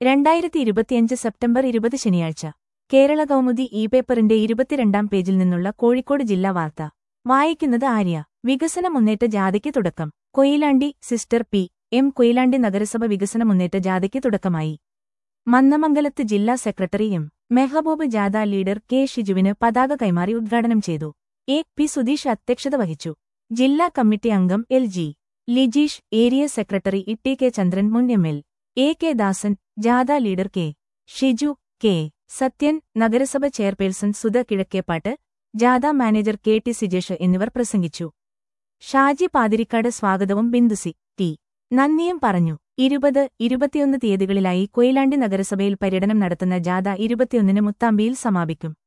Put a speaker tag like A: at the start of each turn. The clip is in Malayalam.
A: രണ്ടായിരത്തി ഇരുപത്തിയഞ്ച് സെപ്റ്റംബർ ഇരുപത് ശനിയാഴ്ച കേരള കൗമുദി ഇ പേപ്പറിന്റെ ഇരുപത്തിരണ്ടാം പേജിൽ നിന്നുള്ള കോഴിക്കോട് ജില്ലാ വാർത്ത വായിക്കുന്നത് ആര്യ വികസന മുന്നേറ്റ ജാഥയ്ക്ക് തുടക്കം Koyilandy sister P M Koyilandy നഗരസഭ വികസന മുന്നേറ്റ ജാഥയ്ക്ക് തുടക്കമായി മന്നമംഗലത്ത് ജില്ലാ സെക്രട്ടറി എം മെഹബൂബ് ജാഥ ലീഡർ കെ ഷിജുവിന് പതാക കൈമാറി ഉദ്ഘാടനം ചെയ്തു എ പി സുധീഷ് അധ്യക്ഷത വഹിച്ചു ജില്ലാ കമ്മിറ്റി അംഗം L G Lijeesh area secretary E T K Chandran മുൻ M L A K Dasan ജാഥ leader K Shiju K Sathyan നഗരസഭ ചെയർപേഴ്സൺ സുധ കിഴക്കേപ്പാട്ട് ജാഥ മാനേജർ കെ ടി സിജേഷ് എന്നിവർ പ്രസംഗിച്ചു ഷാജി പാതിരിക്കാട് സ്വാഗതവും ബിന്ദുസി ടി നന്ദിയും പറഞ്ഞു ഇരുപത് ഇരുപത്തിയൊന്ന് തീയതികളിലായി കൊയിലാണ്ടി നഗരസഭയിൽ പര്യടനം നടത്തുന്ന ജാഥ ഇരുപത്തിയൊന്നിന് മുത്താമ്പിയിൽ സമാപിക്കും